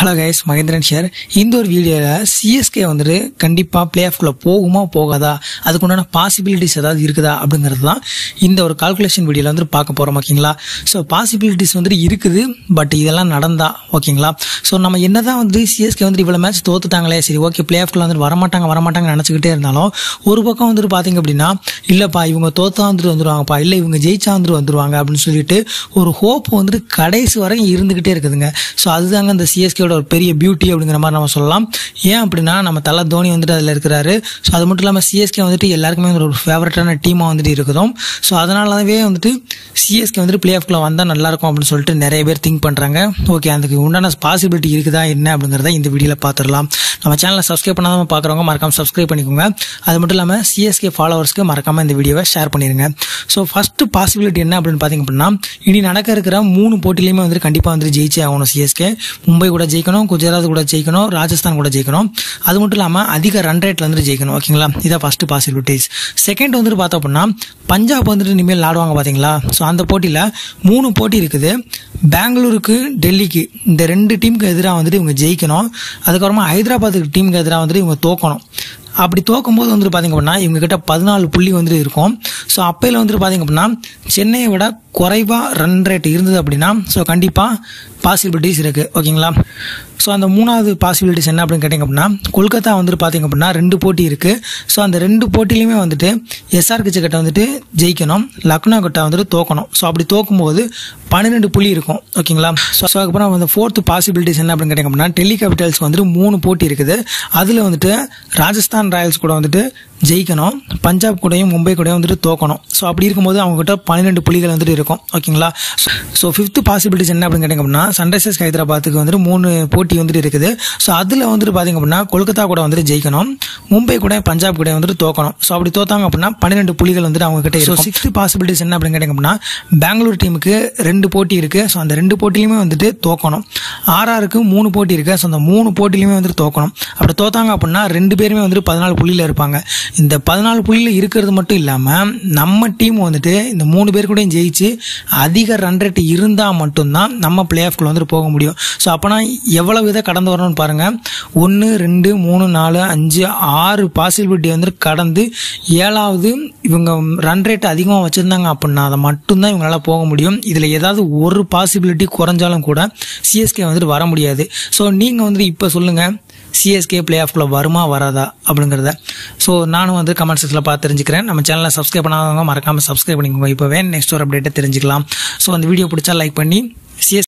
hello guys Mahendran share இந்த ஒரு வீடியோவில் சிஎஸ்கே வந்துட்டு கண்டிப்பாக பிளே ஆஃப்குள்ளே போகுமா போகாதா அதுக்குண்டான பாசிபிலிட்டிஸ் ஏதாவது இருக்குதா அப்படிங்கிறது தான் இந்த ஒரு கால்குலேஷன் வீடியோவில் வந்துட்டு பார்க்க போகிறோம் ஓகேங்களா ஸோ பாசிபிலிட்டிஸ் வந்துட்டு இருக்குது பட் இதெல்லாம் நடந்தா ஓகேங்களா ஸோ நம்ம என்ன தான் வந்து சிஎஸ்கே வந்துட்டு இவ்வளோ மேட்ச் தோத்துட்டாங்களே சரி ஓகே பிளே ஆஃப்குள்ள வந்துட்டு வரமாட்டாங்க வரமாட்டாங்கன்னு நினச்சிக்கிட்டே இருந்தாலும் ஒரு பக்கம் வந்துட்டு பார்த்தீங்க அப்படின்னா இல்லைப்பா இவங்க தோத்தா வந்துட்டு வந்துருவாங்கப்பா இல்லை இவங்க ஜெயிச்சா வந்துட்டு வந்துருவாங்க அப்படின்னு சொல்லிட்டு ஒரு ஹோப் வந்துட்டு கடைசி வரைக்கும் இருந்துக்கிட்டே இருக்குதுங்க ஸோ அதுதாங்க இந்த சிஎஸ்கேவோட ஒரு பெரிய பியூட்டி அப்படிங்கிற மாதிரி நம்ம சொல்லலாம் ஏன் அப்படின்னா நம்ம தலை தோனி வந்துட்டு அதில் இருக்கிறாரு ஸோ அது மட்டும் இல்லாமல் சிஎஸ்கே வந்துட்டு எல்லாருக்குமே வந்து ஒரு ஃபேவரட்டான டீமாக வந்துட்டு இருக்குதும் ஸோ அதனாலவே வந்துட்டு சிஎஸ்கே வந்துட்டு பிளே ஆஃப்குள்ள வந்தால் நல்லாயிருக்கும் அப்படின்னு சொல்லிட்டு நிறைய பேர் திங்க் பண்ணுறாங்க ஓகே அதுக்கு உண்டான பாசிபிலிட்டி இருக்குதா என்ன அப்படிங்கிறத இந்த வீடியோவில் பார்த்துடலாம் நம்ம சேனலை சப்ஸ்கிரைப் பண்ணாமல் பார்க்குறவங்க மறக்காம சப்ஸ்கிரைப் பண்ணிக்கோங்க அது மட்டும் இல்லாமல் சிஎஸ்கே ஃபாலோவர்ஸ்க்கு மறக்காம இந்த வீடியோவை ஷேர் பண்ணிடுங்க ஸோ ஃபர்ஸ்ட் பாசிபிலிட்டி என்ன அப்படின்னு பார்த்தீங்க அப்படின்னா இனி நடக்க இருக்கிற மூணு போட்டிலையுமே வந்துட்டு கண்டிப்பாக வந்துட்டு ஜெயிச்சே ஆகணும் சிஎஸ்கே மும்பை கூட ஜெயிக்கணும் குஜராத் கூட ஜெயிக்கணும் ராஜஸ்தான் கூட ஜெயிக்கணும் அது மட்டும் இல்லாமல் அதிக ரன் ரேட்ல வந்துட்டு ஜெயிக்கணும் ஓகேங்களா இதான் ஃபர்ஸ்ட் பாசிபிலிட்டிஸ் செகண்ட் வந்துட்டு பார்த்தோம் அப்படின்னா பஞ்சாப் வந்துட்டு இனிமேல் ஆடுவாங்க பார்த்தீங்களா ஸோ அந்த போட்டியில் மூணு போட்டி இருக்குது பெங்களூருக்கு டெல்லிக்கு இந்த ரெண்டு டீமுக்கு எதிராக வந்துட்டு இவங்க ஜெயிக்கணும் அதுக்கப்புறமா ஹைதராபாத்துக்கு டீமுக்கு எதிராக வந்துட்டு இவங்க தோக்கணும் அப்படி தோக்கும்போது வந்துட்டு பார்த்தீங்க அப்படின்னா இவங்க கிட்ட பதினாலு புள்ளி வந்துட்டு இருக்கும் ஸோ அப்பையில் வந்துட்டு பார்த்தீங்க அப்படின்னா சென்னையை விட குறைவாக ரன் ரேட் இருந்தது அப்படின்னா ஸோ கண்டிப்பாக பாசிபிலிட்டிஸ் இருக்குது ஓகேங்களா ஸோ அந்த மூணாவது பாசிபிலிட்டிஸ் என்ன அப்படின்னு கேட்டிங்க அப்படின்னா கொல்கத்தா வந்துட்டு பார்த்தீங்க அப்படின்னா ரெண்டு போட்டி இருக்குது ஸோ அந்த ரெண்டு போட்டிலையுமே வந்துட்டு எஸ்ஆர் கிட்ட வந்துட்டு ஜெயிக்கணும் லக்னோ கிட்ட வந்துட்டு தோக்கணும் ஸோ அப்படி தோக்கும்போது பன்னிரெண்டு புள்ளி இருக்கும் ஓகேங்களா ஸோ ஸோ அதுக்கப்புறம் அந்த ஃபோர்த் பாசிபிலிட்டிஸ் என்ன அப்படின்னு கேட்டிங்க அப்படின்னா டெல்லி கேபிட்டல்ஸ் வந்துட்டு மூணு போட்டி இருக்குது அதில் வந்துட்டு ராஜஸ்தான் ராயல்ஸ் கூட வந்துட்டு ஜெயிக்கணும் பஞ்சாப் கூடயும் மும்பை கூடயும் வந்துட்டு தோக்கணும் ஸோ அப்படி இருக்கும்போது அவங்ககிட்ட பன்னிரெண்டு புள்ளிகள் வந்துட்டு இருக்கும் ஓகேங்களா ஸோ ஃபிஃப்த் பாசிபிலிட்டிஸ் என்ன அப்படின்னு கேட்டிங்க அப்படின்னா சன்ரைசர்ஸ் ஹைதராபாத்துக்கு வந்துட்டு மூணு போட்டி வந்துட்டு இருக்குது ஸோ அதில் வந்துட்டு பார்த்தீங்க அப்படின்னா கொல்கத்தா கூட வந்துட்டு ஜெயிக்கணும் மும்பை கூட பஞ்சாப் கூட வந்துட்டு தோக்கணும் ஸோ அப்படி தோத்தாங்க அப்படின்னா பன்னிரெண்டு புள்ளிகள் வந்துட்டு அவங்க கிட்ட இருக்கும் சிக்ஸ்த் பாசிபிலிட்டிஸ் என்ன அப்படின்னு கேட்டிங்க அப்படின்னா பெங்களூர் டீமுக்கு ரெண்டு போட்டி இருக்குது ஸோ அந்த ரெண்டு போட்டிலையுமே வந்துட்டு தோக்கணும் ஆர்ஆருக்கு மூணு போட்டி இருக்குது ஸோ அந்த மூணு போட்டிலையுமே வந்துட்டு தோக்கணும் அப்படி தோத்தாங்க அப்படின்னா ரெண்டு பேருமே வந்துட்டு பதினாலு புள்ளியில் இருப்பாங்க இந்த பதினாலு புள்ளியில் இருக்கிறது மட்டும் இல்லாமல் நம்ம டீம் வந்துட்டு இந்த மூணு பேர் கூடயும் ஜெயிச்சு அதிக ரன் ரேட் இருந்தால் மட்டும்தான் நம்ம பிளே ஆஃப்குள்ள வந்துட்டு போக முடியும் ஸோ அப்போனா எவ்வளவு இதை கடந்து வரணும்னு பாருங்கள் ஒன்று ரெண்டு மூணு நாலு அஞ்சு ஆறு பாசிபிலிட்டி வந்துட்டு கடந்து ஏழாவது இவங்க ரன் ரேட் அதிகமாக வச்சுருந்தாங்க அப்படின்னா அதை மட்டும்தான் இவங்களால போக முடியும் இதில் ஏதாவது ஒரு பாசிபிலிட்டி குறைஞ்சாலும் கூட சிஎஸ்கே வந்துட்டு வர முடியாது ஸோ நீங்கள் வந்துட்டு இப்போ சொல்லுங்கள் சிஎஸ்கே பிளே ஆஃப்குள்ளே வருமா வராதா அப்படிங்கிறத ஸோ நானும் வந்து கமெண்ட் செக்ஷனில் பார்த்து தெரிஞ்சுக்கிறேன் நம்ம சேனலை சப்ஸ்கிரைப் பண்ணாதவங்க மறக்காமல் சப்ஸ்கிரைப் பண்ணிக்கோங்க இப்போவே நெக்ஸ்ட் ஒரு அப்டேட்டை தெரிஞ்சுக்கலாம் ஸோ அந்த வீடியோ பிடிச்சா லைக் பண்ணி சிஎஸ்